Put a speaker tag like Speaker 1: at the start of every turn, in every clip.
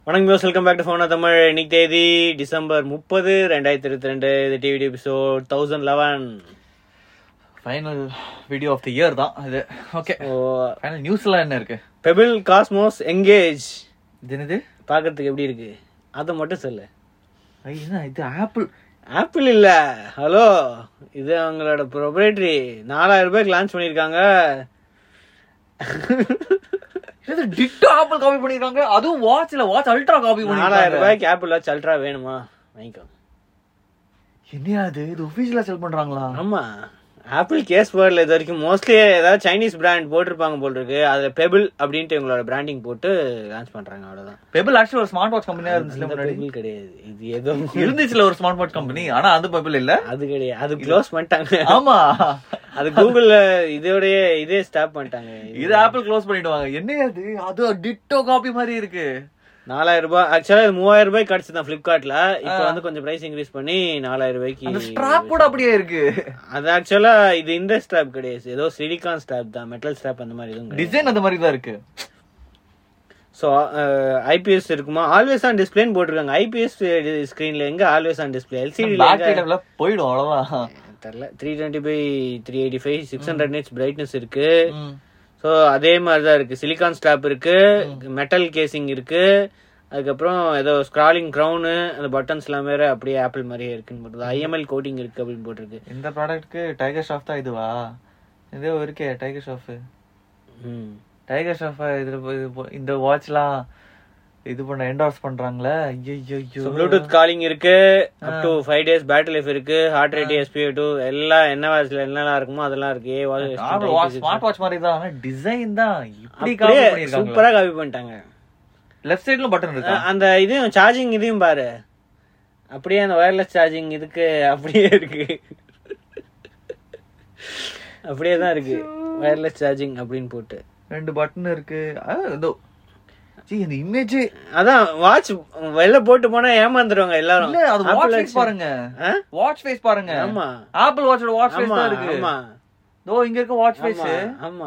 Speaker 1: வணக்கம் யோஸ் welcome back to ஃபோனா தமிழ் இன்னைக்கு தேதி டிசம்பர் முப்பது ரெண்டாயிரத்தி இருபத்தி ரெண்டு இது DVD episode thousand eleven
Speaker 2: final video of the year தான் இது ஓகே ஃபைனல் நியூஸ்ல என்ன இருக்கு
Speaker 1: பெபிள் காஸ்மோஸ் எங்கேஜ்
Speaker 2: இது என்னது
Speaker 1: பார்க்கறதுக்கு எப்படி இருக்கு அதை மட்டும் சொல்லு
Speaker 2: ஐ, என்ன இது ஆப்பிள்
Speaker 1: ஆப்பிள் இல்ல ஹலோ இது அவங்களோட ப்ரொப்ரேட்டரி நாலாயிரம் ரூபாய்க்கு லான்ச் பண்ணியிருக்காங்க
Speaker 2: இது டிட்டோ ஆப்பிள் காப்பி பண்ணிருக்காங்க அதுவும் வாட்ச்ல வாட்ச் அல்ட்ரா காப்பி
Speaker 1: நாலாயிரம்
Speaker 2: பண்ணிருக்காங்க
Speaker 1: ரூபாய்க்கு ஆப்பிள் வாட்ச் அல்ட்ரா வேணுமா வாங்கிக்கோ
Speaker 2: என்னையா அது இது ஒபிஷியலா செல் பண்றாங்களா
Speaker 1: ஆமா ஆப்பிள் கேஸ் வேர்டில் இது வரைக்கும் மோஸ்ட்லி ஏதாவது சைனீஸ் பிராண்ட் போட்டிருப்பாங்க போல் இருக்கு அதுல பெபிள் அப்படின்ட்டு இவங்களோட பிராண்டிங் போட்டு லான்ச் பண்றாங்க அவ்வளவுதான்
Speaker 2: பெபிள் ஆக்சுவலி ஒரு ஸ்மார்ட் வாட்ச் கம்பெனியா இருந்துச்சுல
Speaker 1: இந்த
Speaker 2: முன்னாடி
Speaker 1: பெபிள் கிடையாது இது ஏதோ
Speaker 2: இருந்துச்சுல ஒரு ஸ்மார்ட் வாட்ச் கம்பெனி ஆனா அது பெபிள் இல்ல
Speaker 1: அது கிடையாது அது க்ளோஸ் பண்ணிட்டாங்க
Speaker 2: ஆமா
Speaker 1: அது கூகுள்ல இதோடய இதே ஸ்டாப் பண்ணிட்டாங்க
Speaker 2: இது ஆப்பிள் க்ளோஸ் பண்ணிடுவாங்க என்ன அது அது டிட்டோ காப்பி மாதிரி இருக்கு
Speaker 1: நாலாயிரம் ரூபாய் ஆக்சுவலா இது மூவாயிரம் ரூபாய் கிடைச்சதான் பிளிப்கார்ட்ல இப்போ வந்து கொஞ்சம் பிரைஸ் இன்க்ரீஸ் பண்ணி நாலாயிரம்
Speaker 2: அந்த
Speaker 1: ரூபாய்க்கு
Speaker 2: ஸ்ட்ராப் கூட அப்படியே இருக்கு
Speaker 1: அது ஆக்சுவலா இது இந்த ஸ்டாப் கிடையாது ஏதோ சிலிகான் ஸ்டாப் தான் மெட்டல் ஸ்டாப் அந்த மாதிரி எதுவும் கிடையாது
Speaker 2: டிசைன் அந்த மாதிரி தான் இருக்கு
Speaker 1: ஸோ ஐபிஎஸ் இருக்குமா ஆல்வேஸ் ஆன் டிஸ்பிளேன்னு போட்டிருக்காங்க ஐபிஎஸ் ஸ்க்ரீன்ல எங்க always on display LCD
Speaker 2: battery டைம்ல போயிடும் அவ்வளவுதான்
Speaker 1: தெரியல three twenty by three eighty five six hundred nits brightness இருக்கு
Speaker 2: ம்.
Speaker 1: ஸோ அதே மாதிரி தான் இருக்கு சிலிகான் ஸ்டாப் இருக்கு மெட்டல் கேசிங் இருக்கு அதுக்கப்புறம் ஏதோ ஸ்க்ராலிங் க்ரௌனு அந்த பட்டன்ஸ் எல்லாம் வேற அப்படியே ஆப்பிள் மாதிரியே இருக்குன்னு போட்டுருக்கு ஐஎம்எல் கோட்டிங் இருக்கு அப்படின்னு போட்டிருக்கு
Speaker 2: இந்த ப்ராடக்ட்க்கு டைகர் ஷாஃப் தான் இதுவா இதே இருக்கே டைகர் ஷாஃப்
Speaker 1: ம்
Speaker 2: டைகர் ஷாஃப் இதுல போ- இது போ- இந்த வாட்ச்லாம் இது பண்ண என்டார்ஸ் பண்றாங்களே ஐயோ
Speaker 1: ப்ளூடூத் காலிங் இருக்கு up to five days battery life இருக்கு ஹார்ட் ரேட் எஸ்பிஓ டூ எல்லாம் என்ன வாட்ச்ல என்னெல்லாம் இருக்குமோ அதெல்லாம் இருக்கு ஏ வாட்ச்
Speaker 2: ஸ்மார்ட் வாட்ச் மாதிரி தான் ஆனா டிசைன் தான் இப்படி காப்பி
Speaker 1: அப்படியே
Speaker 2: பண்ணிருக்காங்க
Speaker 1: சூப்பரா காப்பி பண்ணிட்டாங்க
Speaker 2: லெஃப்ட் சைடுல பட்டன் இருக்கா
Speaker 1: அஹ் அந்த இதையும் சார்ஜிங் இதையும் பாரு அப்படியே அந்த ஒயர்லெஸ் சார்ஜிங் இதுக்கு அப்படியே இருக்கு அப்படியே தான் இருக்கு ஒயர்லெஸ் சார்ஜிங் அப்படின்னு போட்டு
Speaker 2: ரெண்டு பட்டன் இருக்கு ஆ, இதோ ஜி இந்த இமேஜ்
Speaker 1: அதான் வாட்ச் வெளில போட்டு போனா ஏமாந்துருவாங்க எல்லாரும்
Speaker 2: இல்ல அது
Speaker 1: Apple
Speaker 2: வாட்ச்
Speaker 1: Watch.
Speaker 2: ஃபேஸ் பாருங்க
Speaker 1: ஆ?
Speaker 2: வாட்ச் ஃபேஸ் பாருங்க
Speaker 1: ஆமா
Speaker 2: ஆப்பிள் வாட்சோட வாட்ச் ஃபேஸ்
Speaker 1: ஆமா
Speaker 2: தான் இருக்கு
Speaker 1: ஆமா
Speaker 2: தோ இங்க இருக்க வாட்ச் ஃபேஸ்
Speaker 1: ஆமா, ஆமா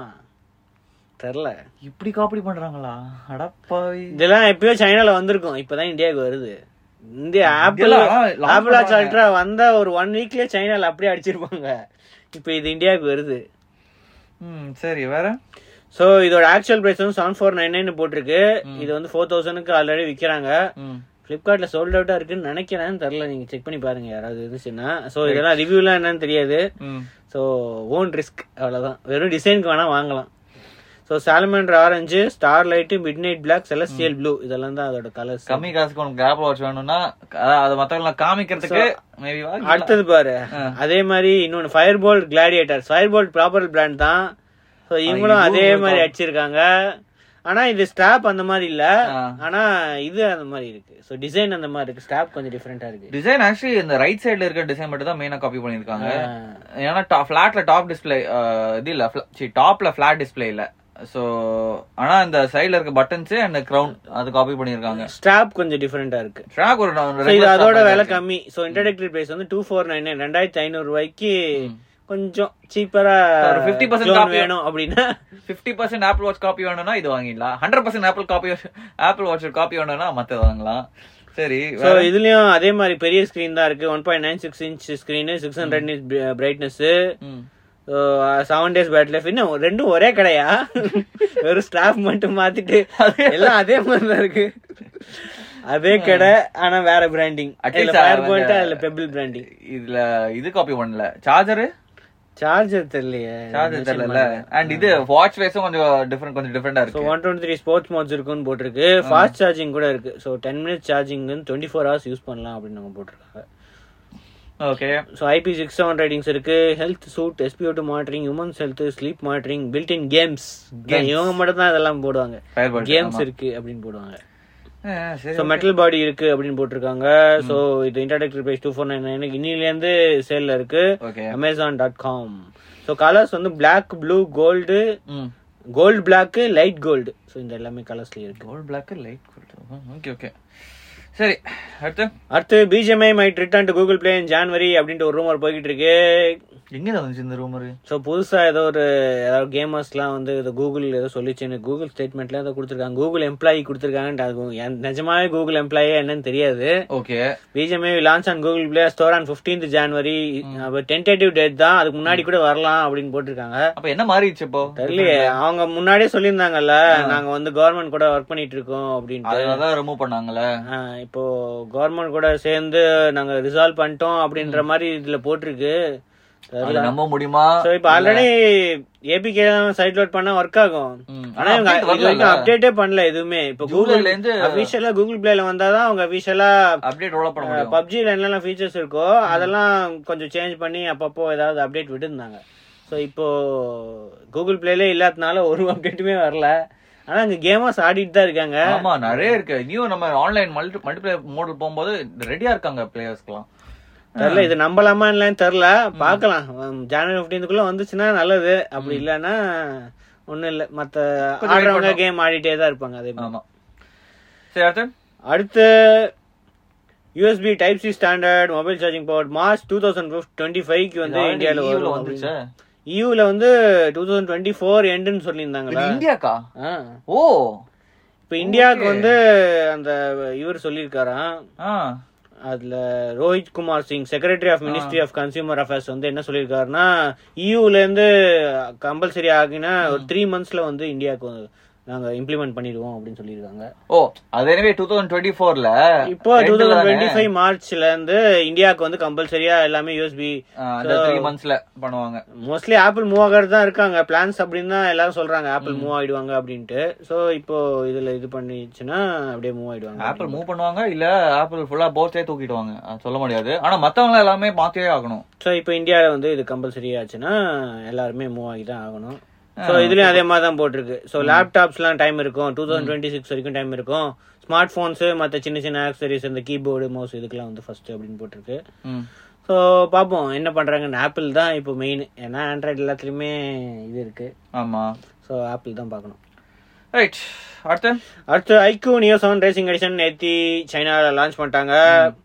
Speaker 1: தெரியல
Speaker 2: இப்படி காப்பி பண்றாங்களா அடப்பாவி
Speaker 1: இதெல்லாம் எப்பயோ சைனால வந்திருக்கும் இப்பதான் இந்தியாவுக்கு வருது இந்தியா ஆப்பிள்
Speaker 2: இந்தியால ஆனா launch
Speaker 1: ஆப்பிள் வாட்ச்
Speaker 2: பண்றாங்க.
Speaker 1: அல்ட்ரா வந்த ஒரு ஒன் வீக்லயே சைனால அப்படியே அடிச்சிருப்பாங்க இப்போ இது இந்தியாவுக்கு வருது
Speaker 2: ம் சரி வேற
Speaker 1: சோ இதோட ஆக்சுவல் பிரைஸ் வந்து செவன் ஃபோர் நைன் நைன் போட்டிருக்கு இது வந்து ஃபோர் தௌசண்ட்க்கு ஆல்ரெடி விக்கிறாங்க
Speaker 2: ம்
Speaker 1: பிளிப்கார்ட்ல சோல்ட் அவுட்டா இருக்குன்னு நினைக்கிறேன் தெரியல நீங்க செக் பண்ணி பாருங்க யாராவது இருந்துச்சுன்னா சோ இதெல்லாம் ரிவ்யூலாம் என்னன்னு தெரியாது
Speaker 2: ம்
Speaker 1: ஸோ ஓன் ரிஸ்க் அவ்வளோதான் வெறும் டிசைனுக்கு வேணா வாங்கலாம் so salamander orange star light midnight black celestial blue இதெல்லாம் தான் அதோட கலர்ஸ்
Speaker 2: கம்மி காசுக்கு உனக்கு ஆப்பிள் வாட்ச் வேணும்னா அதான் அது மத்தவங்க காமிக்கிறதுக்கு மேபி
Speaker 1: அடுத்தது பாரு அதே மாதிரி இன்னொன்னு fire bolt gladiator fire bolt proper brand தான் ஸோ இவங்களும்
Speaker 2: இதுவும்
Speaker 1: அதே
Speaker 2: ஒரு
Speaker 1: மாதிரி அடிச்சிருக்காங்க ஆனா இது ஸ்டாப் அந்த மாதிரி இல்ல
Speaker 2: ஆ.
Speaker 1: ஆனா இது அந்த மாதிரி இருக்கு ஸோ டிசைன் அந்த மாதிரி இருக்கு ஸ்டாப் கொஞ்சம் டிஃப்ரெண்டா இருக்கு
Speaker 2: டிசைன் ஆக்சுவலி இந்த ரைட் சைடுல இருக்க டிசைன் மட்டும் தான் மெயினா காப்பி பண்ணிருக்காங்க
Speaker 1: ஆ.
Speaker 2: ஏன்னா டாப் ஃபிளாட்ல டாப் டிஸ்ப்ளே இது இல்ல சி டாப்ல ஃபிளாட் டிஸ்ப்ளே இல்ல சோ ஆனா இந்த சைடுல இருக்க பட்டன்ஸ் அண்ட் கிரவுன் அது காப்பி பண்ணிருக்காங்க
Speaker 1: ஸ்டாப் கொஞ்சம் டிஃப்ரெண்டா இருக்கு
Speaker 2: ட்ராக் ஒரு
Speaker 1: So, இது அதோட விலை கம்மி ஸோ இன்ட்ரடக்டரி பிரைஸ் வந்து டூ ஃபோர் நைன் நைன் ரெண்டாயிரத்தி ஐநூறு ரூபாய்க்கு கொஞ்சம் சீப்பரா
Speaker 2: ஒரு 50% copy.
Speaker 1: வேணும் அப்படின்னா
Speaker 2: fifty percent Apple Watch copy வேணும்னா இது வாங்கிடலாம் hundred percent Apple copy Apple Watch copy வேணும்னா மத்தது வாங்கலாம் சரி
Speaker 1: ஸோ இதுலயும் அதே மாதிரி பெரிய ஸ்கிரீன் தான் இருக்கு one point nine six inch screen six hundred inch brightness
Speaker 2: ம்.
Speaker 1: செவன் டேஸ் பேட்டரி லைஃப் இன்னும் ரெண்டும் ஒரே கடையா வெறும் ஸ்டாஃப் மட்டும் மாத்திட்டு எல்லாம் அதே மாதிரி தான் இருக்கு அதே கடை ஆனா வேற பிராண்டிங்
Speaker 2: At least
Speaker 1: ஃபயர்
Speaker 2: அவங்க-
Speaker 1: போல்ட் அதுல பெபிள் பிராண்டிங்
Speaker 2: இதுல இது காப்பி பண்ணல சார்ஜரு
Speaker 1: சார்ஜர் தெரியலையே
Speaker 2: சார்ஜர் தெரியல அண்ட் இது வாட்ச் ஃபேஸும் கொஞ்சம் டிஃபரெண்ட் கொஞ்சம் டிஃபரெண்டா
Speaker 1: ஸோ
Speaker 2: இருக்கு
Speaker 1: one twenty three sports modes இருக்குன்னு போட்டிருக்கு ஃபாஸ்ட் சார்ஜிங் கூட இருக்கு ஸோ டென் மினிட்ஸ் சார்ஜிங் வந்து டுவெண்ட்டி ஃபோர் ஹவர்ஸ் யூஸ் பண்ணலாம் அப்படின்னு அவங்க போட்டிருக்காங்க
Speaker 2: okay
Speaker 1: so IP six seven ratings இருக்கு health suit SPO two monitoring humans health sleep monitoring built in games இவங்க மட்டும் தான் இதெல்லாம் போடுவாங்க
Speaker 2: Firebolt,
Speaker 1: கேம்ஸ்
Speaker 2: ஆமா.
Speaker 1: இருக்கு அப்படின்னு போடுவாங்க
Speaker 2: சரி
Speaker 1: ஸோ மெட்டல் பாடி இருக்கு அப்படின்னு போட்டிருக்காங்க ஸோ இது introductory price two four nine nine இன்னிலேருந்து சேல்ல இருக்கு
Speaker 2: okay
Speaker 1: Amazon dot com so colours வந்து பிளாக் ப்ளூ கோல்டு
Speaker 2: ம்
Speaker 1: gold black light gold so இந்த எல்லாமே கலர்ஸ்ல இருக்கு
Speaker 2: gold black light okay okay சரி அடுத்து
Speaker 1: அடுத்து BGMI might return to Google play in January அப்படின்ட்டு ஒரு ரூமர் போய்கிட்டு இருக்கு
Speaker 2: எங்க வந்துச்சு இந்த ரூமரு
Speaker 1: ஸோ புதுசா ஏதோ ஒரு ஏதாவது கேமர்ஸ்லாம் வந்து இது கூகுள் ஏதோ சொல்லிச்சுன்னு கூகுள் ஸ்டேட்மெண்ட்ல ஏதோ கொடுத்துருக்காங்க கூகுள் எம்ப்ளாயி கொடுத்துருக்காங்கன்ட்டு அது என் நிஜமாவே கூகுள் எம்ப்ளாயி என்னன்னு தெரியாது
Speaker 2: okay
Speaker 1: BGMI launch on Google play store on fifteenth January tentative date தான் அதுக்கு முன்னாடி கூட வரலாம் அப்படின்னு போட்டிருக்காங்க
Speaker 2: அப்ப என்ன மாறிடுச்சு இப்போ
Speaker 1: தெரியலையே அவங்க முன்னாடியே சொல்லியிருந்தாங்கல்ல நாங்க வந்து கவர்மெண்ட் கூட ஒர்க் பண்ணிட்டு இருக்கோம் அப்படின்ட்டு
Speaker 2: அதனாலதான் ரிமூவ் பண்ணாங்கல்ல
Speaker 1: ஆ, இப்போ கவர்மெண்ட் கூட சேர்ந்து நாங்க ரிசால்வ் பண்ணிட்டோம் அப்படின்ற மாதிரி இதுல போட்டிருக்கு
Speaker 2: அது நம்ப முடியுமா
Speaker 1: சோ இப்போ ஆல்ரெடி ஏபிகே சைட் லோட் பண்ணா ஒர்க் ஆகும்
Speaker 2: ம்.
Speaker 1: ஆனா இவங்க
Speaker 2: update
Speaker 1: இது
Speaker 2: வரல.
Speaker 1: வரைக்கும் அப்டேட்டே பண்ணல எதுவுமே இப்போ கூகுள்
Speaker 2: ஜூலைல இருந்து
Speaker 1: அபிஷியலா கூகுள் பிளேல வந்தாதான் அவங்க அபிஷியலா
Speaker 2: அப்டேட் ரோல் பண்ண முடியும்
Speaker 1: பப்ஜில என்னெல்லாம் ஃபீச்சர்ஸ் இருக்கோ அதெல்லாம் கொஞ்சம் சேஞ்ச் பண்ணி அப்பப்போ ஏதாவது அப்டேட் விட்டுருந்தாங்க ஸோ இப்போ கூகுள் பிளேல இல்லாதனால ஒரு அப்டேட்டுமே வரல ஆனா இங்க கேமர்ஸ் ஆடிட்டு தான் இருக்காங்க
Speaker 2: ஆமா நிறைய இருக்கு நியூ நம்ம ஆன்லைன் மல்டி மல்டிபிளேயர் மோடில் போகும்போது ரெடியா இருக்காங்க பிளேயர்ஸ்க்குலாம்
Speaker 1: தெரியல இது நம்பலாமா இல்லைன்னு தெரியல பார்க்கலாம் ஜனவரி ஃபிஃப்டீன்த்துக்குள்ள வந்துச்சுன்னா நல்லது அப்படி இல்லைன்னா ஒண்ணும் இல்ல மத்த
Speaker 2: கொஞ்சம் wait
Speaker 1: ஆடுறவங்க
Speaker 2: பண்ணணும்.
Speaker 1: கேம் ஆடிட்டே தான் இருப்பாங்க அதே மாதிரி
Speaker 2: ஆமா சரி அடுத்து
Speaker 1: அடுத்து USB type C standard mobile charging port March two thousand twenty ஃபைவ்க்கு வந்து
Speaker 2: இது
Speaker 1: இந்தியாவில்
Speaker 2: already EU ல
Speaker 1: வரும்
Speaker 2: வந்துச்சே
Speaker 1: யூல வந்து டூ தௌசண்ட் டுவெண்ட்டி ஃபோர் எண்டுன்னு சொல்லியிருந்தாங்களா
Speaker 2: இது இந்தியாக்கா
Speaker 1: ஆ.
Speaker 2: ஓ
Speaker 1: இப்ப இந்தியாவுக்கு வந்து அந்த இவர் சொல்லியிருக்காராம்
Speaker 2: ஆ
Speaker 1: அதுல Rohit Kumar Singh secretary of ministry of consumer affairs வந்து என்ன சொல்லியிருக்காருன்னா இயூல இருந்து கம்பல்சரி ஆகினா ஒரு த்ரீ மந்த்ஸ்ல வந்து இந்தியாவுக்கு நாங்க இம்ப்ளிமெண்ட் பண்ணிடுவோம் அப்படின்னு சொல்லியிருக்காங்க
Speaker 2: ஓ அது எனவே டூ தௌசண்ட் டுவெண்ட்டி ஃபோர்ல
Speaker 1: இப்போ டூ தௌசண்ட் டுவெண்ட்டி ஃபைவ் மார்ச்ல இருந்து இந்தியாவுக்கு வந்து கம்பல்சரியா எல்லாமே யூஎஸ்பி
Speaker 2: அந்த த்ரீ மந்த்ஸ்ல பண்ணுவாங்க
Speaker 1: மோஸ்ட்லி ஆப்பிள் மூவ் ஆகிறது தான் இருக்காங்க பிளான்ஸ் அப்படின்னு தான் எல்லாரும் சொல்றாங்க ஆப்பிள் மூவ் ஆயிடுவாங்க அப்படின்ட்டு சோ இப்போ இதுல இது பண்ணிச்சுன்னா அப்படியே மூவ் ஆயிடுவாங்க
Speaker 2: ஆப்பிள் மூவ் பண்ணுவாங்க இல்ல ஆப்பிள் ஃபுல்லா போர்த்தே தூக்கிடுவாங்க அது சொல்ல முடியாது ஆனா மத்தவங்க எல்லாமே மாத்தியே ஆகணும்
Speaker 1: ஸோ இப்போ இந்தியாவில் வந்து இது கம்பல்சரி ஆச்சுன்னா எல்லாருமே மூவ் ஆகி தான் ஆகணும் ஸோ இதுலயும் அதே மாதிரி தான் போட்டிருக்கு ஸோ லேப்டாப்ஸ்லாம் டைம் இருக்கும் டூ தௌசண்ட் டுவெண்ட்டி சிக்ஸ் வரைக்கும் டைம் இருக்கும் ஸ்மார்ட் ஃபோன்ஸு மற்ற சின்ன சின்ன ஆக்சரிஸ் இந்த கீபோர்டு மவுஸ் இதுக்கெல்லாம் வந்து ஃபர்ஸ்ட் அப்படின்னு போட்டிருக்கு
Speaker 2: ம்.
Speaker 1: ஸோ பார்ப்போம் என்ன பண்றாங்கன்னு ஆப்பிள் தான் இப்போ மெயின் ஏன்னா ஆண்ட்ராய்டு எல்லாத்துலயுமே இது இருக்கு
Speaker 2: ஆமா
Speaker 1: ஸோ ஆப்பிள் தான் பார்க்கணும்
Speaker 2: ரைட் அடுத்து
Speaker 1: அடுத்து iQOO neo seven racing edition நேத்தி சைனாவில் லான்ச் பண்ணிட்டாங்க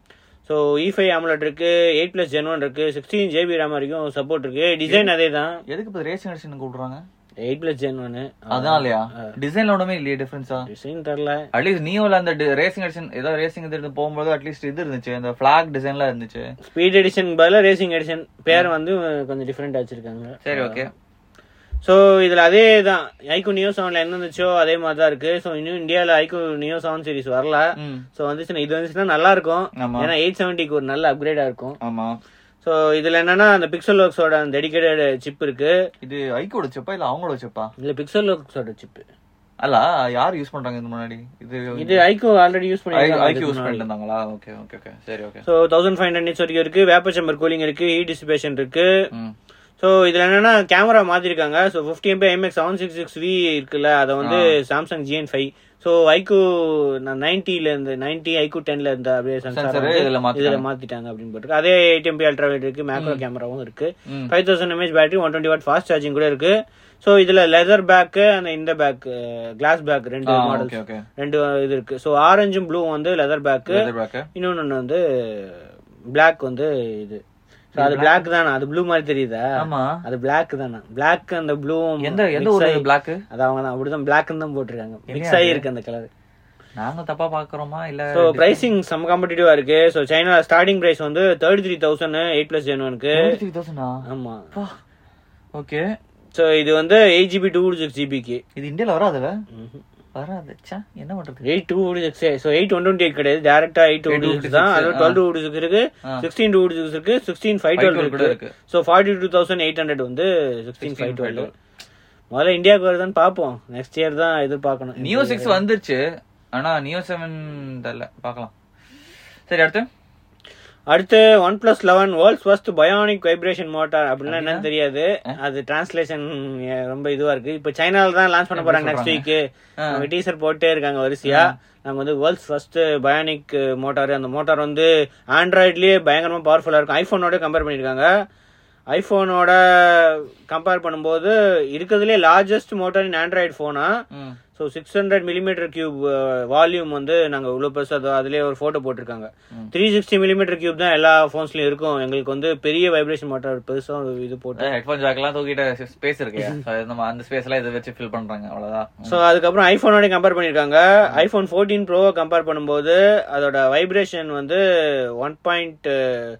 Speaker 1: ஸோ இ ஃபைவ் ஆம்லெட் இருக்கு எயிட் பிளஸ் ஜென் ஒன் இருக்கு சிக்ஸ்டீன் ஜேபி ரேம் வரைக்கும் சப்போர்ட் இருக்கு டிசைன் அதே தான்
Speaker 2: எதுக்கு இப்ப ரேசிங் எடிஷன் கூப்பிடுறாங்க
Speaker 1: எயிட் பிளஸ் ஜென் ஒன்னு
Speaker 2: அதனாலயா டிசைன்ல ஒண்ணுமே இல்லையே டிஃபரன்ஸா
Speaker 1: டிசைன் தரல
Speaker 2: அட்லீஸ்ட் நியோல அந்த ரேசிங் எடிஷன் ஏதோ ரேசிங் இது போகும்போது அட்லீஸ்ட் இது இருந்துச்சு அந்த பிளாக் டிசைன்ல இருந்துச்சு
Speaker 1: ஸ்பீட் எடிஷன் பதிலா ரேசிங் எடிஷன் பேர் வந்து கொஞ்சம் டிஃப்ரெண்ட் வச்சிருக்காங்க
Speaker 2: சரி ஓகே
Speaker 1: ஸோ இதுல அதே தான் ஐக்கு நியோ செவன்ல என்ன இருந்துச்சோ அதே மாதிரி தான் இருக்கு ஸோ இன்னும் இந்தியாவில் ஐக்கு நியோ செவன் சீரிஸ் வரல
Speaker 2: ம்
Speaker 1: ஸோ வந்துச்சுன்னா இது வந்துச்சுன்னா நல்லா இருக்கும்
Speaker 2: ஆமா
Speaker 1: ஏன்னா எயிட் செவன்ட்டிக்கு ஒரு நல்ல அப்கிரேடா இருக்கும்
Speaker 2: ஆமா
Speaker 1: ஸோ இதுல என்னன்னா அந்த பிக்சல் ஒர்க்ஸோட அந்த டெடிகேட்டட் சிப் இருக்கு
Speaker 2: இது ஐக்கோட செப்பா இல்ல அவங்களோட செப்பா
Speaker 1: இல்ல பிக்சல் ஒர்க்ஸோட சிப்
Speaker 2: அல்ல யார் யூஸ் பண்றாங்க இது முன்னாடி இது
Speaker 1: இது ஐக்கு ஆல்ரெடி யூஸ்
Speaker 2: ஐக்கு யூஸ்
Speaker 1: பண்ணி
Speaker 2: பண்ணிட்டு இருந்தாங்களா ஓகே ஓகே ஓகே சரி okay
Speaker 1: so thousand five hundred வரைக்கும் இருக்கு வேப்பர் சேம்பர் கூலிங் இருக்கு ஹீட் டிசிபேஷன் இருக்கு
Speaker 2: ம்
Speaker 1: ஸோ இதுல என்னன்னா கேமரா மாத்திருக்காங்க so fifty MP IMX seven six six V இருக்குல்ல அதை வந்து சாம்சங் ஜிஎன் ஃபைவ் ஸோ ஐக்கு நைன்டில இருந்து நைன்டி ஐக்கு டென்ல இருந்த அப்படியே
Speaker 2: Sensor
Speaker 1: சென்சார்
Speaker 2: இதுல
Speaker 1: இதுல
Speaker 2: மாத்திட்டாங்க.
Speaker 1: மாத்திட்டாங்க அப்படின்னு போட்டுருக்கு அதே எயிட் எம்பி அல்ட்ரா வைட் இருக்கு மேக்ரோ கேமராவும் இருக்கு
Speaker 2: ம்
Speaker 1: five thousand mAh battery one twenty watt fast charging கூட இருக்கு ஸோ இதுல லெதர் பேக்கு அந்த இந்த பேக் கிளாஸ் பேக் ரெண்டு
Speaker 2: ஆ
Speaker 1: மாடல்
Speaker 2: ஓகே ஓகே
Speaker 1: ரெண்டு இது இருக்கு ஸோ ஆரஞ்சும் ப்ளூ வந்து லெதர் பேக்கு
Speaker 2: லெதர் பேக்
Speaker 1: இன்னொன்னு ஒண்ணு வந்து பிளாக் வந்து இது So அது பிளாக் தானே அது ப்ளூ மாதிரி தெரியுதா
Speaker 2: ஆமா
Speaker 1: அது பிளாக் தானே பிளாக் அந்த ப்ளூ
Speaker 2: எந்த எந்த ஒரு பிளாக்
Speaker 1: அது அவங்க தான் அப்படிதான் பிளாக் தான் போட்டிருக்காங்க மிக்ஸ் ஆகி இருக்கு அந்த கலர்
Speaker 2: நாங்க தப்பா பாக்குறோமா இல்ல
Speaker 1: ஸோ பிரைசிங் செம்ம காம்படிட்டிவா இருக்கு ஸோ சைனா ஸ்டார்டிங் பிரைஸ் வந்து thirty three thousand eight plus ஜென்வனுக்கு
Speaker 2: த்ரீ தௌசண்டா
Speaker 1: ஆமா
Speaker 2: ஓகே
Speaker 1: ஸோ இது வந்து எயிட் ஜிபி டூ சிக்ஸ் ஜிபிக்கு
Speaker 2: இது இந்தியால வராதுல வராது ச்சே, என்ன பண்றது
Speaker 1: eight two six so eight one twenty eight கிடையாது டேரக்டா எயிட் டூ சிக்ஸ் தான் அது டுவெல் டூ சிக்ஸ் இருக்கு
Speaker 2: ஆ.
Speaker 1: சிக்ஸ்டீன் டூ சிக்ஸ் இருக்கு சிக்ஸ்டீன் ஃபைவ் டுவெல்
Speaker 2: 512 கூட
Speaker 1: இருக்கு
Speaker 2: இருக்கு.
Speaker 1: So forty two thousand eight hundred வந்து சிக்ஸ்டீன் ஃபைவ்
Speaker 2: 16
Speaker 1: டுவெல் முதல்ல இந்தியாவுக்கு வருதான்னு பார்ப்போம் நெக்ஸ்ட் இயர் தான் எதிர்பார்க்கணும்
Speaker 2: நியோ சிக்ஸ் வந்துருச்சு ஆனா நியோ செவன் தெரியல பார்க்கலாம் சரி அடுத்து
Speaker 1: அடுத்து OnePlus eleven world's first bionic vibration motor அப்படின்னா என்னன்னு தெரியாது அது டிரான்ஸ்லேஷன் ரொம்ப இதுவா இருக்கு இப்போ சைனால தான் லான்ச் பண்ண போறாங்க நெக்ஸ்ட் வீக் அவங்க டீசர் போட்டே இருக்காங்க வரிசையா நாங்க வந்து வேர்ல்ட்ஸ் ஃபர்ஸ்ட் பயோனிக் மோட்டார் அந்த மோட்டார் வந்து ஆண்ட்ராய்ட்லயே பயங்கரமா பவர்ஃபுல்லா இருக்கும் ஐபோனோட கம்பேர் பண்ணிருக்காங்க ஐபோனோட கம்பேர் பண்ணும்போது இருக்கிறதுலே லார்ஜஸ்ட் மோட்டார் இன் ஆண்ட்ராய்டு ஃபோனா
Speaker 2: ம்
Speaker 1: so six hundred millimetre cube volume வந்து நாங்கள் இவ்வளோ பெருசாக அதுலேயே ஒரு ஃபோட்டோ போட்டிருக்காங்க த்ரீ சிக்ஸ்டி மில்லிமீட்டர் கியூப் தான் எல்லா ஃபோன்ஸ்லையும் இருக்கும் எங்களுக்கு வந்து பெரிய வைப்ரேஷன் மோட்டார் பெருசாக ஒரு இது போட்டு
Speaker 2: ஹெட்ஃபோன் ஜாக்கெல்லாம் தூக்கிட்ட ஸ்பேஸ் இருக்கு So, நம்ம அந்த ஸ்பேஸ் எல்லாம் இதை வச்சு ஃபில் பண்றாங்க அவ்வளவுதான்
Speaker 1: ஸோ அதுக்கப்புறம் ஐஃபோனோட கம்பேர் பண்ணியிருக்காங்க ஐஃபோன் ஃபோர்டீன் ப்ரோவை கம்பேர் பண்ணும்போது அதோட வைப்ரேஷன் வந்து ஒன் பாயிண்ட்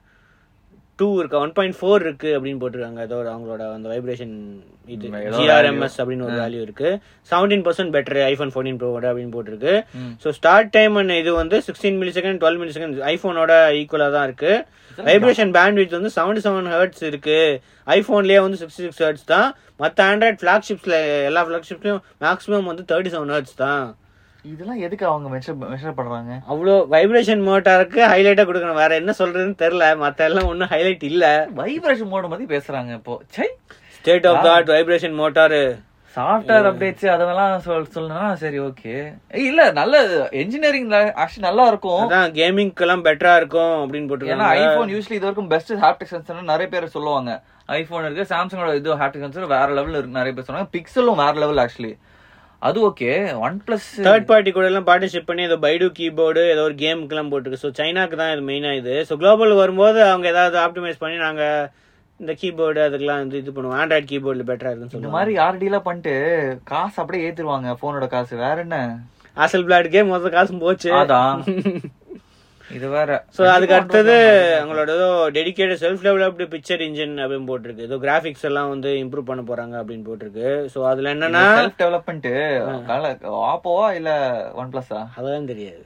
Speaker 1: டூ இருக்கு ஒன் பாயிண்ட் ஃபோர் இருக்கு அப்படின்னு போட்டிருக்காங்க அதோட அவங்களோட அந்த வைப்ரேஷன் இது
Speaker 2: ம், ஏதோ
Speaker 1: ஜிஆர்எம்எஸ் அப்படின்னு ஒரு வேல்யூ இருக்கு seventeen percent better iPhone fourteen ப்ரோவோட அப்படின்னு போட்டிருக்கு
Speaker 2: ம்.
Speaker 1: ஸோ ஸ்டார்ட் டைம் இது வந்து sixteen millisecond twelve millisecond ஐஃபோனோட ஈக்குவலாக தான் இருக்கு வைப்ரேஷன் பேண்ட்வித் வந்து செவன்டி செவன் ஹர்ட்ஸ் இருக்கு ஐஃபோன்லேயே வந்து சிக்ஸ்டி சிக்ஸ் ஹர்ட்ஸ் தான் மற்ற ஆண்ட்ராய்ட் ஃபிளாக்ஷிப்ஸ்ல எல்லா ஃபிளாக்ஷிப்ஸ்லயும் மேக்ஸிமம் வந்து தேர்ட்டி செவன் ஹர்ட்ஸ் தான்
Speaker 2: இதெல்லாம் எதுக்கு அவங்க மெஷர் மெஷர் பண்றாங்க
Speaker 1: அவ்வளோ வைப்ரேஷன் மோட்டாருக்கு ஹைலைட்டா கொடுக்கணும் வேற என்ன சொல்றதுன்னு தெரியல மத்த எல்லாம் ஒன்றும் ஹைலைட் இல்ல
Speaker 2: வைப்ரேஷன் மோட் பத்தி பேசுறாங்க இப்போ சை
Speaker 1: state of thought vibration motor
Speaker 2: software updates அதெல்லாம் சொல் சொல்லணும்னா சரி ஓகே இல்ல நல்ல இன்ஜினியரிங் ஆக்சுவலி நல்லா இருக்கும்
Speaker 1: அதான் கேமிங்க்கு எல்லாம் பெட்டரா இருக்கும் அப்படின்னு
Speaker 2: ஏன்னா
Speaker 1: போட்டுருக்காங்க
Speaker 2: ஐபோன் யூஸ்வலி இது வரைக்கும் பெஸ்ட் ஹாப்டிக் சென்சர் நிறைய பேர் சொல்லுவாங்க ஐபோன் இருக்கு சாம்சங்கோட இது ஹாப்டிக் சென்சர் வேற லெவல் இருக்கு நிறைய பேர் சொன்னாங்க பிக்சலும் வேற லெவல் ஆக்சுவலி அது okay OnePlus
Speaker 1: third party கூட எல்லாம் பார்ட்டிஷிப் பண்ணி ஏதோ பைடு கீபோர்டு ஏதோ ஒரு கேமுக்கு எல்லாம் போட்டுருக்கு ஸோ சைனாக்கு தான் இது மெயினா இது ஸோ குளோபல் வரும்போது அவங்க ஏதாவது ஆப்டிமைஸ் பண்ணி நாங்க இந்த கீபோர்டு அதுக்கெல்லாம் வந்து இது பண்ணுவோம் ஆண்ட்ராய்ட் கீபோர்டில் பெட்டரா இருக்குன்னு
Speaker 2: இந்த
Speaker 1: சொல்லுவாங்க
Speaker 2: மாதிரி ஆர்டிலாம் பண்ணிட்டு காசு அப்படியே ஏத்திருவாங்க போனோட காசு வேற என்ன
Speaker 1: ஆசல் பிளாட்கே மொத்த காசும் போச்சு
Speaker 2: அதான் இது வேற
Speaker 1: ஸோ அதுக்கு அடுத்தது அவங்களோட ஏதோ dedicated self developed picture engine அப்படின்னு போட்டிருக்கு ஏதோ கிராஃபிக்ஸ் எல்லாம் வந்து இம்ப்ரூவ் பண்ண போறாங்க அப்படின்னு போட்டிருக்கு ஸோ அதுல என்னன்னா
Speaker 2: செல்ஃப் டெவலப்மெண்ட் ஆப்போவா இல்ல ஒன் பிளஸா
Speaker 1: அதான் தெரியாது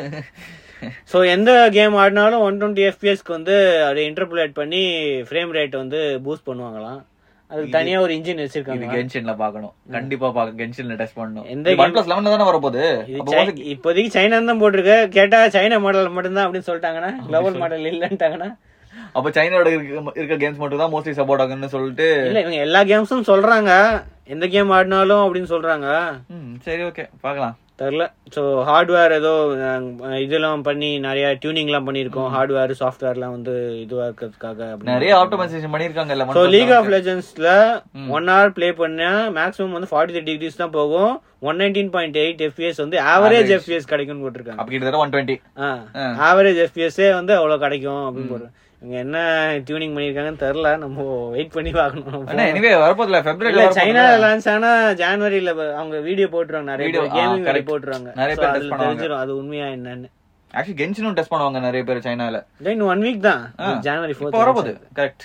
Speaker 1: ஸோ எந்த கேம் ஆடினாலும் ஒன் டுவெண்ட்டி எஃபிஎஸ்க்கு வந்து அதை இன்டர்புலேட் பண்ணி ஃப்ரேம் ரேட் வந்து பூஸ்ட் பண்ணுவாங்களாம் அதுக்கு தனியா ஒரு இன்ஜின்
Speaker 2: இது
Speaker 1: வச்சிருக்காங்க
Speaker 2: கென்ஷன்ல பாக்கணும் கண்டிப்பா பாக்க கென்ஷன்ல டெஸ்ட் பண்ணணும்
Speaker 1: எந்த
Speaker 2: இந்த ஒன் பிளஸ் லெவன் தானே வரப்போகுது
Speaker 1: இது
Speaker 2: அப்போ
Speaker 1: சை- இப்போதைக்கு சைனா தான் போட்டிருக்கு கேட்டா சைனா மாடல் மட்டும்தான் அப்படின்னு சொல்லிட்டாங்கன்னா குளோபல் மாடல் இல்லைன்ட்டாங்கன்னா
Speaker 2: அப்ப சைனாவோட இருக்க இருக்க கேம்ஸ் மட்டும் தான் மோஸ்ட்லி சப்போர்ட் ஆகுன்னு சொல்லிட்டு
Speaker 1: இல்ல இவங்க எல்லா கேம்ஸும் சொல்றாங்க எந்த கேம் ஆடினாலும் அப்படின்னு சொல்றாங்க
Speaker 2: ம், சரி ஓகே பாக்கலாம்
Speaker 1: தெரில ஸோ ஹார்ட்வேர் ஏதோ அஹ், இதெல்லாம் பண்ணி நிறைய டியூனிங்லாம் பண்ணியிருக்கோம் ஹார்ட்வேர் சாஃப்ட்வேர்லாம் வந்து இதுவா இருக்கிறதுக்காக அப்படின்னு.
Speaker 2: நிறைய ஆப்டிமைசேஷன் பண்ணிருக்காங்க இல்ல
Speaker 1: ஸோ லீக் ஆஃப் லெஜண்ட்ஸ்ல ஒன் ஹவர் ப்ளே பண்ணா மேக்ஸிமம் வந்து ஃபார்ட்டி த்ரீ டிகிரிஸ் தான் போகும் one nineteen point eight FPS வந்து ஆவரேஜ் எஃபிஎஸ் கிடைக்கும்னு போட்டிருக்காங்க
Speaker 2: அப்ப கிட்டத்தட்ட ஒன் டுவெண்ட்டி
Speaker 1: ஆவரேஜ் எஃபிஎஸ்ஸே வந்து அவ்வளவு கிடைக்கும் அப்படின்னு போடுறேன் இவங்க என்ன டியூனிங் பண்ணிருக்காங்கன்னு தெரியல நம்ம வெயிட் பண்ணி பார்க்கணும்
Speaker 2: எனிவே வரப்போதுல
Speaker 1: இல்ல
Speaker 2: பிப்ரவரில
Speaker 1: சைனா லான்ச் ஆனா ஜனவரியில அவங்க வீடியோ போட்டுருவாங்க நிறைய
Speaker 2: Video,
Speaker 1: பேர்
Speaker 2: ஆ,
Speaker 1: கேமிங்
Speaker 2: correct.
Speaker 1: போட்டுருவாங்க
Speaker 2: நிறைய
Speaker 1: So,
Speaker 2: பேர்
Speaker 1: அதுல
Speaker 2: test பண்ணுவாங்க.
Speaker 1: தெரிஞ்சிரும் அது உண்மையா என்னன்னு
Speaker 2: ஆக்சுவலி கென்ஷனும் டெஸ்ட் பண்ணுவாங்க நிறைய பேர் சைனால
Speaker 1: தென் ஒன் வீக் தான் ஜனவரி
Speaker 2: இப்போ
Speaker 1: ஃபோர்த்
Speaker 2: வரப்போகுது கரெக்ட்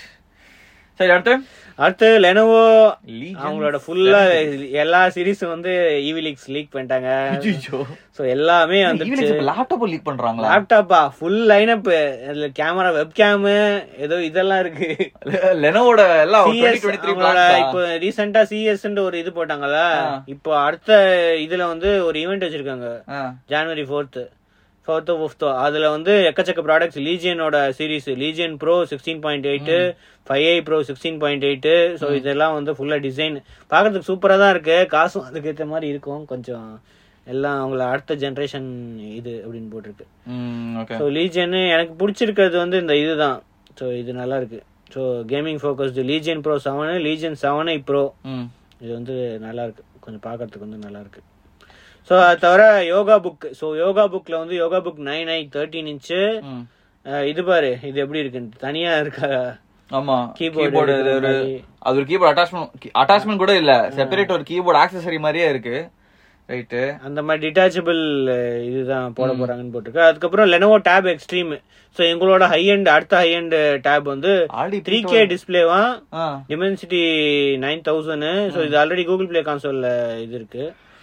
Speaker 2: சரி அடுத்து
Speaker 1: அடுத்து லெனோவோ
Speaker 2: Legion
Speaker 1: அவங்களோட ஃபுல்லா எல்லா சீரிஸும் வந்து ஈவிலிக்ஸ் லீக் பண்ணிட்டாங்க
Speaker 2: ஐயோ
Speaker 1: சோ எல்லாமே வந்துச்சு
Speaker 2: லேப்டாப் லீக் பண்றாங்களா
Speaker 1: லேப்டாப்பா ஃபுல் லைனப் அதுல கேமரா வெப் கேமு ஏதோ இதெல்லாம் இருக்கு
Speaker 2: லெனோவோட எல்லாம்
Speaker 1: CS
Speaker 2: 2023
Speaker 1: அவங்களோட
Speaker 2: plans
Speaker 1: இப்போ ரீசெண்டா சிஎஸ் ஒரு இது போட்டாங்கல்ல இப்போ அடுத்த இதுல வந்து ஒரு ஈவெண்ட் வச்சிருக்காங்க
Speaker 2: ஆ.
Speaker 1: ஜனவரி ஃபோர்த்து ஃபோர்த்தோ ஃபிஃப்த்தோ அதுல வந்து எக்கச்சக்க ப்ராடக்ட்ஸ் லீஜியனோட series Legion pro sixteen point eight five i pro sixteen point eight so இதெல்லாம் வந்து ஃபுல்லா டிசைன் பார்க்கறதுக்கு சூப்பரா தான் இருக்கு காசும் அதுக்கேற்ற மாதிரி இருக்கும் கொஞ்சம் எல்லாம் அவங்கள அடுத்த ஜென்ரேஷன் இது அப்படின்னு போட்டிருக்கு
Speaker 2: ம் ஓகே
Speaker 1: ஸோ லீஜியன் எனக்கு பிடிச்சிருக்கிறது வந்து இந்த இதுதான் ஸோ இது நல்லா இருக்கு so gaming focused Legion pro seven Legion seven i pro
Speaker 2: ம்
Speaker 1: இது வந்து நல்லா இருக்கு கொஞ்சம் பார்க்கறதுக்கு வந்து நல்லா இருக்கு ஸோ அது தவிர யோகா புக் ஸோ யோகா புக்ல வந்து Yoga book nine i thirteen inch
Speaker 2: ம்
Speaker 1: இது பாரு இது எப்படி இருக்குன்னு தனியா இருக்கா
Speaker 2: ஆமா
Speaker 1: Keyboard
Speaker 2: கீபோர்டு
Speaker 1: எடுக்கிற
Speaker 2: ஒரு
Speaker 1: மாதிரி.
Speaker 2: அது ஒரு கீபோர்ட் அட்டாச்மெண்ட் அட்டாச்மெண்ட் கூட இல்ல செப்பரேட் ஒரு கீபோர்ட் ஆக்சசரி மாதிரியே இருக்கு ரைட்டு
Speaker 1: அந்த மாதிரி டிட்டாச்சபிள் இதுதான் போட போறாங்கன்னு போட்டிருக்கு அதுக்கப்புறம் லெனோவோ டேப் எக்ஸ்ட்ரீம் ஸோ எங்களோட ஹை எண்ட் அடுத்த ஹை எண்ட் டேப் வந்து
Speaker 2: ஆல்ரெடி
Speaker 1: த்ரீ கே டிஸ்பிளேவா
Speaker 2: ஆ
Speaker 1: டிமென்சிட்டி நைன் தௌசண்ட் ஸோ இது ஆல்ரெடி கூகுள் பிளே கான்சோல்ல இது இருக்கு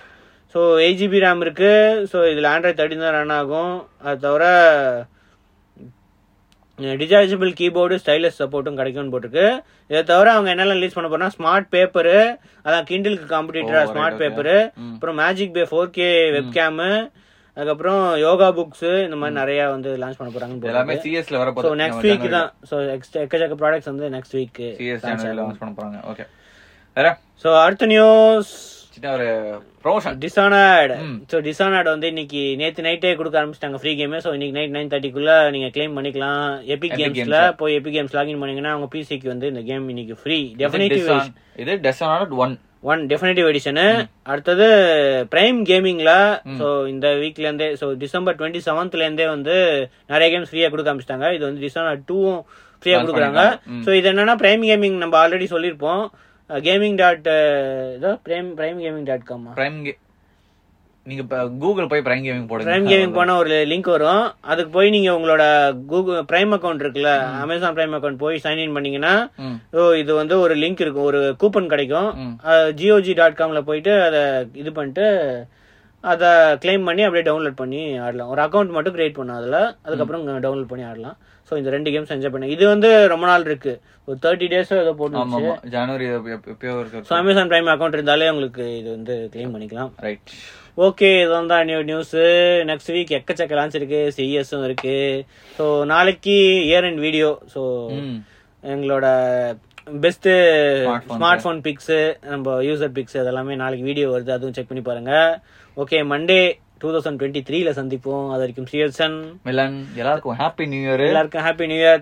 Speaker 1: ஸோ எயிட் ஜிபி ரேம் இருக்கு ஸோ இதில் ஆண்ட்ராய்ட் தேர்ட்டின் தான் ரன் ஆகும் அது தவிர டிஜார்ஜபிள் கீபோர்டு ஸ்டைலஸ் சப்போர்ட்டும் கிடைக்கும்னு போட்டிருக்கு இதை தவிர அவங்க என்னெல்லாம் ரிலீஸ் பண்ண போறா ஸ்மார்ட் பேப்பரு அதான் கிண்டிலுக்கு காம்படிட்டரா
Speaker 2: Oh, right,
Speaker 1: smart
Speaker 2: okay.
Speaker 1: Paper
Speaker 2: ம்.
Speaker 1: அப்புறம் magic bay four K webcam அதுக்கப்புறம் யோகா புக்ஸ் இந்த மாதிரி நிறைய வந்து லான்ச் பண்ண போறாங்கன்னு
Speaker 2: எல்லாமே
Speaker 1: போட்டிருக்கு
Speaker 2: சிஎஸ்ல வர
Speaker 1: ஸோ
Speaker 2: போகுது
Speaker 1: நெக்ஸ்ட் வீக் தான் ஸோ எக்கச்சக்க ப்ராடக்ட்ஸ் வந்து நெக்ஸ்ட் வீக்
Speaker 2: சிஎஸ் சேனல்ல லான்ச் பண்ண போறாங்க ஓகே வேற
Speaker 1: ஸோ அடுத்த நியூஸ்
Speaker 2: சின்ன ஒரு ப்ரொமோஷன்
Speaker 1: டிசானர்ட் ஸோ டிசானர்ட் வந்து இன்னைக்கு நேத்து நைட்டே கொடுக்க ஆரம்பிச்சிட்டாங்க ஃப்ரீ கேம் ஸோ இன்னைக்கு நைட் நைன் தேர்ட்டிக்குள்ள நீங்க கிளைம் பண்ணிக்கலாம் எபிக் கேம்ஸ்ல போய் எபிக் கேம்ஸ் லாகின் பண்ணீங்கன்னா உங்க பிசிக்கு வந்து இந்த கேம் இன்னைக்கு ஃப்ரீ டெஃபினேட்டிவ்
Speaker 2: இது Dishonored one
Speaker 1: one definitive edition அடுத்தது பிரைம் கேமிங்ல ஸோ இந்த வீக்ல இருந்தே ஸோ டிசம்பர் டுவெண்ட்டி செவன்த்ல இருந்தே வந்து நிறைய கேம்ஸ் ஃப்ரீயா கொடுக்க ஆரம்பிச்சிட்டாங்க இது வந்து டிசம்பர் டூவும் ஃப்ரீயா கொடுக்குறாங்க ஸோ இது என்னன்னா பிரைம் கேமிங் நம்ம ஆல்ரெடி சொல்லியிருப்போம் கேமிங் டாட் இதோ prime prime gaming dot com
Speaker 2: prime நீங்க இப்ப கூகுள் போய் பிரைம் கேமிங் போடுங்க
Speaker 1: பிரைம் கேமிங் போனா ஒரு லிங்க் வரும் அதுக்கு போய் நீங்க உங்களோட கூகுள் பிரைம் அக்கௌண்ட் இருக்குல்ல அமேசான் பிரைம் அக்கௌண்ட் போய் சைன் இன் பண்ணீங்கன்னா
Speaker 2: ம்.
Speaker 1: ஓ இது வந்து ஒரு லிங்க் இருக்கும் ஒரு கூப்பன் கிடைக்கும்
Speaker 2: ம்.
Speaker 1: ஜியோஜி டாட் காம்ல போயிட்டு அதை இது பண்ணிட்டு அதை கிளைம் பண்ணி அப்படியே டவுன்லோட் பண்ணி ஆடலாம் ஒரு அக்கௌண்ட் மட்டும் கிரியேட் பண்ணும் அதில் அதுக்கப்புறம் டவுன்லோட் பண்ணி ஆடலாம் ஸோ இந்த ரெண்டு கேம்ஸ் என்ஜாய் பண்ணி இது வந்து ரொம்ப நாள் இருக்கு ஒரு தேர்ட்டி டேஸ் ஏதோ போட்டு
Speaker 2: ஆமா ஆமா ஜனவரி எப்பயோ இருக்கு
Speaker 1: ஸோ அமேசான் பிரைம் அக்கௌண்ட் இருந்தாலே உங்களுக்கு இது வந்து கிளைம் பண்ணிக்கலாம்
Speaker 2: ரைட்
Speaker 1: ஓகே இதுதான் தான் நியூ நியூஸ் நெக்ஸ்ட் வீக் எக்கச்சக்க லான்ச் இருக்கு சிஎஸும் இருக்கு ஸோ நாளைக்கு இயர் அண்ட் வீடியோ ஸோ
Speaker 2: ம்
Speaker 1: எங்களோட best
Speaker 2: Smartphones.
Speaker 1: Smart phone picks நம்ம யூசர் பிக்ஸ் அதெல்லாமே நாளைக்கு வீடியோ வருது அதுவும் செக் பண்ணி பாருங்க okay Monday two thousand twenty த்ரீல சந்திப்போம் அது வரைக்கும் சிஎஸ்என்
Speaker 2: மிலன் எல்லாருக்கும் ஹாப்பி நியூ இயர்
Speaker 1: எல்லாருக்கும் ஹாப்பி நியூ இயர்